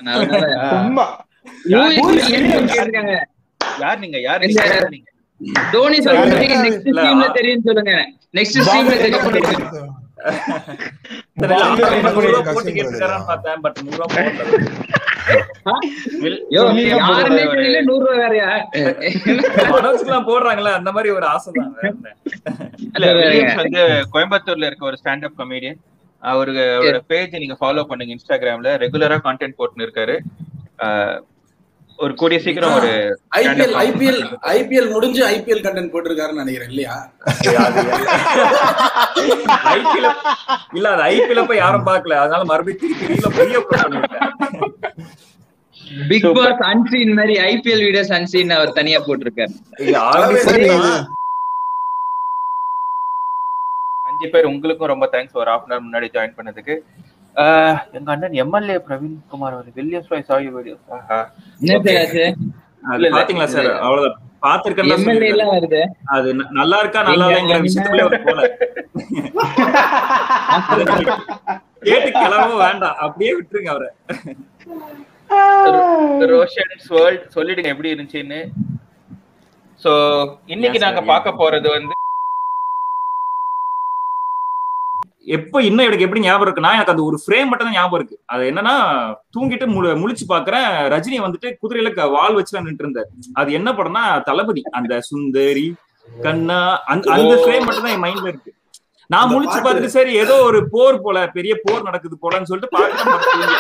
அதனால சும்மா யூஏ ஊருக்கு கேட்டிருக்காங்க. யார் நீங்க யார் இந்த- நீங்க யார் நீங்க தோனி சொல்றீங்க நெக்ஸ்ட் இல்ல, ஸ்ட்ரீம்ல தெரியும் சொல்லுங்க நெக்ஸ்ட் ஸ்ட்ரீம்ல தெரியும் சொல்லுங்க தெரியல, பாம்பே அவன் என்ன நூறு ரூபா பண்ணிருக்கா, போட்டு கசிம் கேட்டுருக்காரான்னு brother? பார்த்தேன் பட் நூறு ரூபா போடல. வில்- யோ நீங்க யாருமே போடுற தெரியல நூறு ரூபாய் வேறயா மனோஜ்க்குலாம் போடுறாங்களே அந்த மாதிரி ஒரு ஆசை தான் வேற என்ன. இல்ல வில்லியம்ஸ் வந்து கோயம்புத்தூர்ல இருக்க ஒரு ஸ்டாண்ட் அப் கமெடியன் அவருக்கு அவரோட பேஜ் நீங்க ஃபாலோ பண்ணுங்க இன்ஸ்டாகிராம்ல ரெகுலரா கான்டென்ட் போட்டுன்னு இருக்காரு ஆஹ் ஒரு கூடிய சீக்கிரம் ஒரு ஐபிஎல் ஐபிஎல் ஐபிஎல் முடிஞ்சு ஐபிஎல் கண்டென்ட் போட்டிருக்காருன்னு நினைக்கிறேன் இல்லையா IPL இல்ல அது ஐபிஎல் போய் யாரும் பார்க்கல அதனால மறுபடியும் திருப்பி ரீல போய் அப்லோட் பண்ணிருக்கேன் பிக் பாஸ் அன்சீன் மாதிரி ஐபிஎல் வீடியோஸ் அன்சீன் அவர் தனியா போட்டிருக்காரு இது already சரி, சொன்னா, அஞ்சு பேர் உங்களுக்கும் ரொம்ப தேங்க்ஸ் ஒரு ஹாஃப் அன் முன்னாடி ஜாயின் பண்ணதுக்கு ஆஹ் எங்க அண்ணன் எம்எல்ஏ பிரவீன் குமார் அவர் வில்லியம்ஸ் வாய்ஸ் ஆகிய வீடியோஸ் என்ன தெரியாது அது பாத்தீங்களா சார் அவ்வளவுதான் பாத்திருக்கேன் எம்எல்ஏ எல்லாம் வருது அது ந- நல்லா இருக்கா நல்லா நீங்க- இல்லைங்கிற நீங்க- விஷயத்துக்குள்ளே அவர் போல கேட்டு கிளம்பவும் வேண்டாம் அப்படியே விட்டுருங்க அவரை ரோஷன்ஸ் வேர்ல்ட் சொல்லிடுங்க எப்படி இருந்துச்சுன்னு சோ இன்னைக்கு Yes, நாங்க sir. பார்க்க போறது வந்து எப்ப இன்னும் எனக்கு எப்படி ஞாபகம் இருக்குன்னா எனக்கு அந்த ஒரு ஃப்ரேம் மட்டும் தான் ஞாபகம் இருக்கு அது என்னன்னா தூங்கிட்டு முழு- முழிச்சு பாக்குறேன் ரஜினி வந்துட்டு குதிரையில க- வால் வச்சு நின்று இருந்தார் அது என்ன படம்னா தளபதி அந்த சுந்தரி கண்ணா அந்த அந்த ஃப்ரேம் மட்டும் தான் என் மைண்ட்ல இருக்கு நான் அந்த முழிச்சு பாட்டு- பார்த்துட்டு சரி ஏதோ ஒரு போர் போல பெரிய போர் நடக்குது போலன்னு சொல்லிட்டு பார்க்க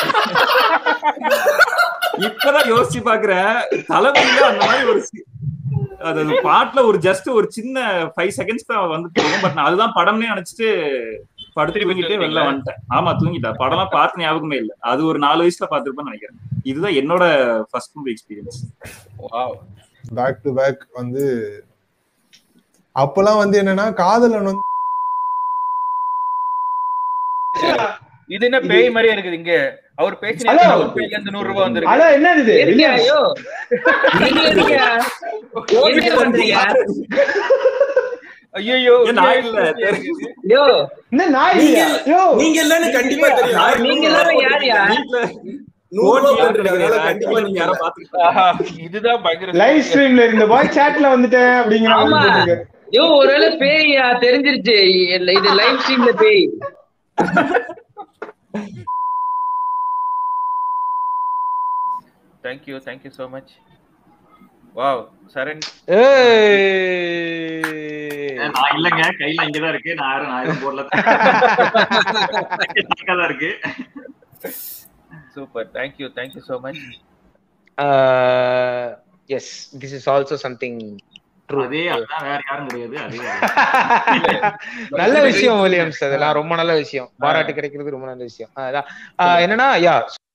இப்பதான் யோசிச்சு பாக்குறேன் தளபதியில அந்த மாதிரி ஒரு சி- அது அந்த பாட்டுல ஒரு ஜஸ்ட் ஒரு சின்ன ஃபைவ் செகண்ட்ஸ் தான் வந்து போகும் பட் நான் அதுதான் படம்னே நினைச்சிட்டு படுத்து திருப்பி தூங்கிட்டே வெளில தூங்கிட்டீங்களா? வந்துட்டேன் ஆமா தூங்கிட்டேன் படம்லாம் பார்த்து ஞாபகமே இல்ல அது ஒரு நாலு வயசுல பார்த்திருப்பேன்னு நினைக்கிறேன் இதுதான் என்னோட first movie experience wow back to back வந்து அப்பெல்லாம் வந்து என்னன்னா காதலன் வந்து இது என்ன பேய் மாதிரியே இருக்குது இங்க அவர் பேசினா Hello. அவர் பேய்ல இருந்து நூறு ரூபாய் வந்திருக்கு அட என்ன இது எதுக்கு ஐயோ நீங்க எதுக்கு என்ன பண்றீங்க ஐயோ நான் இல்ல. யோ என்ன நாய் நீங்க இல்லையா? யோ, நீங்க இல்லன்னு கண்டிப்பா தெரியும் நீங்க எல்லாரும் யார் யார் வீட்ல நூறு ரூபா போட்டி போட்டிருக்காரு, அதனால யாரு கண்டிப்பா நீங்க யாரோ நீங்க பாத்துக்கிட்டு இதுதான் பயங்கர லைவ் ஸ்ட்ரீம்ல இருந்த பாய் சாட்ல வந்துட்டேன் அப்படிங்கிற மாதிரி ஆமா. போட்டிருக்காரு. யோ ஒருவேளை பேய்யா தெரிஞ்சிருச்சு இல்ல, இது லைவ் ஸ்ட்ரீம்ல பேய் thank you thank you so much wow Charan நான் இல்லங்க கையில இங்கதான் இருக்கு நான் யாரும் நான் எதுவும் போடல தான் இருக்கு super thank you thank you so much Uh, yes, this is also something true. அதே அதான் வேற யாரும் கிடையாது அதே நல்ல விஷயம் வில்லியம்ஸ் அதெல்லாம் ரொம்ப நல்ல விஷயம் பாராட்டு கிடைக்கிறது ரொம்ப நல்ல விஷயம் அதான் ஆஹ் என்னன்னா யா